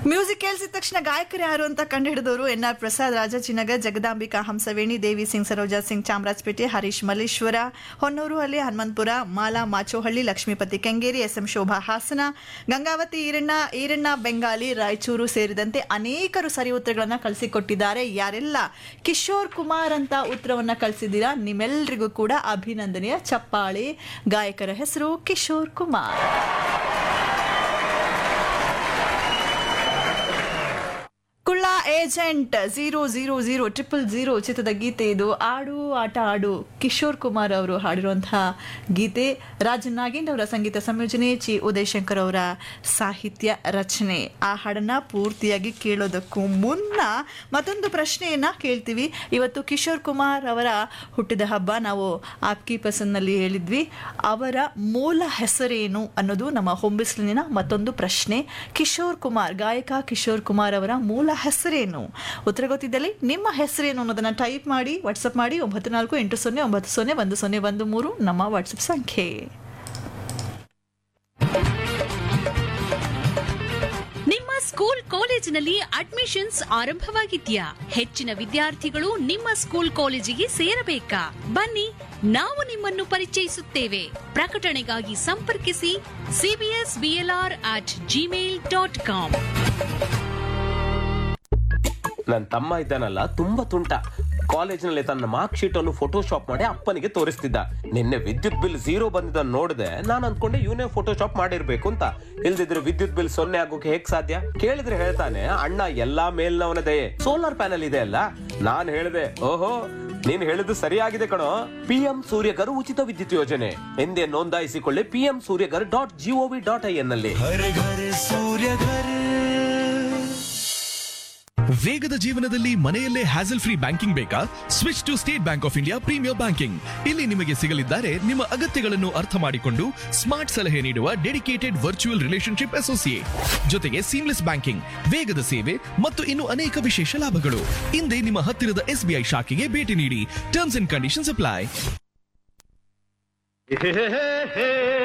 music ಕೇಳಿಸಿದ ತಕ್ಷಣ ಗಾಯಕರು ಯಾರು ಅಂತ ಕಂಡುಹಿಡಿದವರು N R Prasad Rajajinagar Jagadambika Hamsaveni Devi Singh Saroja Singh Chamarajpet Harish Malleshwara Honnur Halli Hanumanthapura Mala Machohalli Lakshmipathi Kengeri S M Shobha Hassan Gangavathi Iranna Iranna Bengali Raichur ಸೇರಿದಂತೆ ಅನೇಕರು ಸರಿ ಉತ್ತರಗಳನ್ನ ಕಳಿಸಿಕೊಟ್ಟಿದ್ದಾರೆ ಯಾರೆಲ್ಲ ಕಿಶೋರ್ ಕುಮಾರ್ ಅಂತ ಉತ್ತರವನ್ನ ಕಳಿಸಿದ್ದೀರಾ ನಿಮ್ಮೆಲ್ಲರಿಗೂ ಕೂಡ ಅಭಿನಂದನೆಯ ಚಪ್ಪಾಳೆ ಗಾಯಕರ ಹೆಸರು Kishore Kumar Kulla agent zero zero zero triple zero ಚಿತ್ರದ ಗೀತೆ ಇದು ಆಡು ಆಟ ಆಡು ಕಿಶೋರ್ ಕುಮಾರ್ ಅವರು ಹಾಡಿರುವಂತಹ ಗೀತೆ ರಾಜ ನಾಗೇಂದ್ರ ಅವರ ಸಂಗೀತ ಸಂಯೋಜನೆ ಚಿ ಉದಯಶಂಕರ್ ಅವರ ಸಾಹಿತ್ಯ ರಚನೆ ಆ ಹಾಡನ್ನ ಪೂರ್ತಿಯಾಗಿ ಕೇಳೋದಕ್ಕೂ ಮುನ್ನ ಮತ್ತೊಂದು ಪ್ರಶ್ನೆಯನ್ನ ಕೇಳ್ತೀವಿ ಇವತ್ತು ಕಿಶೋರ್ ಕುಮಾರ್ ಅವರ ಹುಟ್ಟಿದ ಹಬ್ಬ ನಾವು ಆಪ್ಕಿ ಪಸನ್ನಲ್ಲಿ ಹೇಳಿದ್ವಿ ಅವರ ಮೂಲ ಹೆಸರೇನು ಅನ್ನೋದು ನಮ್ಮ ಹೊಂಬಿಸ್ಲಿನ ಮತ್ತೊಂದು ಪ್ರಶ್ನೆ ಕಿಶೋರ್ ಕುಮಾರ್ ಗಾಯಕ ಕಿಶೋರ್ ಕುಮಾರ್ ಅವರ ಮೂಲ ಹೆಸರೇನು ಉತ್ತರ ಗೊತ್ತಿದ್ದಲ್ಲಿ ನಿಮ್ಮ ಹೆಸರೇನು ಅನ್ನೋದನ್ನ ಟೈಪ್ ಮಾಡಿ ವಾಟ್ಸಪ್ ಮಾಡಿ ಒಂಬತ್ತು ನಾಲ್ಕು ಎಂಟು ಸೊನ್ನೆ ಒಂಬತ್ತು ಸೊನ್ನೆ ಒಂದು ಸೊನ್ನೆ ಒಂದು ಮೂರು ನಮ್ಮ ವಾಟ್ಸಪ್ ಸಂಖ್ಯೆ ನಿಮ್ಮ ಸ್ಕೂಲ್ ಕಾಲೇಜಿನಲ್ಲಿ ಅಡ್ಮಿಷನ್ಸ್ ಆರಂಭವಾಗಿದ್ಯಾ ಹೆಚ್ಚಿನ ವಿದ್ಯಾರ್ಥಿಗಳು ನಿಮ್ಮ ಸ್ಕೂಲ್ ಕಾಲೇಜಿಗೆ ಸೇರಬೇಕಾ ಬನ್ನಿ ನಾವು ನಿಮ್ಮನ್ನು ಪರಿಚಯಿಸುತ್ತೇವೆ ಪ್ರಕಟಣೆಗಾಗಿ ಸಂಪರ್ಕಿಸಿ CBS BLR at Gmail dot com ನನ್ನ ತಮ್ಮ ಇದ್ದಾನಲ್ಲ ತುಂಬಾ ತುಂಟ ಕಾಲೇಜಿನಲ್ಲಿ ತನ್ನ ಮಾರ್ಕ್ ಶೀಟ್ ಅನ್ನು ಫೋಟೋಶಾಪ್ ಮಾಡಿ ಅಪ್ಪನಿಗೆ ತೋರಿಸ್ತಿದ್ದ ನಿನ್ನೆ ವಿದ್ಯುತ್ ಬಿಲ್ ಝೀರೋ ಬಂದಿದ್ದನ್ನು ನೋಡಿದೆ ನಾನು ಅನ್ಕೊಂಡೆ ಇವನೇ ಫೋಟೋಶಾಪ್ ಮಾಡಿರ್ಬೇಕು ಅಂತ ಇಲ್ದಿದ್ರೆ ವಿದ್ಯುತ್ ಬಿಲ್ ಸೊನ್ನೆ ಆಗೋಕೆ ಹೇಗ್ ಸಾಧ್ಯ ಕೇಳಿದ್ರೆ ಹೇಳ್ತಾನೆ ಅಣ್ಣ ಎಲ್ಲಾ ಮೇಲ್ನವನ ದಯೆ ಸೋಲಾರ್ ಪ್ಯಾನಲ್ ಇದೆ ಅಲ್ಲ ನಾನ್ ಹೇಳಿದೆ ಓಹೋ ನೀನ್ ಹೇಳಿದ್ದು ಸರಿಯಾಗಿದೆ ಕಣೋ ಪಿಎಂ ಸೂರ್ಯಗರ್ ಉಚಿತ ವಿದ್ಯುತ್ ಯೋಜನೆ ಎಂದೇ ನೋಂದಾಯಿಸಿಕೊಳ್ಳಿ PM Suryaghar dot G O V dot I N ನಲ್ಲಿ हर घर सूर्य घर ವೇಗದ ಜೀವನದಲ್ಲಿ ಮನೆಯಲ್ಲೇ ಹ್ಯಾಸಲ್ ಫ್ರೀ ಬ್ಯಾಂಕಿಂಗ್ ಬೇಕಾ switch to State Bank of India premier banking ಇಲ್ಲಿ ನಿಮಗೆ ಸಿಗಲಿದ್ದಾರೆ ನಿಮ್ಮ ಅಗತ್ಯಗಳನ್ನು ಅರ್ಥ ಮಾಡಿಕೊಂಡು ಸ್ಮಾರ್ಟ್ ಸಲಹೆ ನೀಡುವ ಡೆಡಿಕೇಟೆಡ್ ವರ್ಚುವಲ್ ರಿಲೇಶನ್ಶಿಪ್ ಅಸೋಸಿಯೇಟ್ ಜೊತೆಗೆ ಸೀಮ್ಲೆಸ್ ಬ್ಯಾಂಕಿಂಗ್ ವೇಗದ ಸೇವೆ ಮತ್ತು ಇನ್ನು ಅನೇಕ ವಿಶೇಷ ಲಾಭಗಳು ಹಿಂದೆ ನಿಮ್ಮ ಹತ್ತಿರದ ಎಸ್ಬಿಐ ಶಾಖೆಗೆ ಭೇಟಿ ನೀಡಿ ಟರ್ಮ್ಸ್ ಅಂಡ್ ಕಂಡೀಷನ್ಸ್ ಅಪ್ಲೈ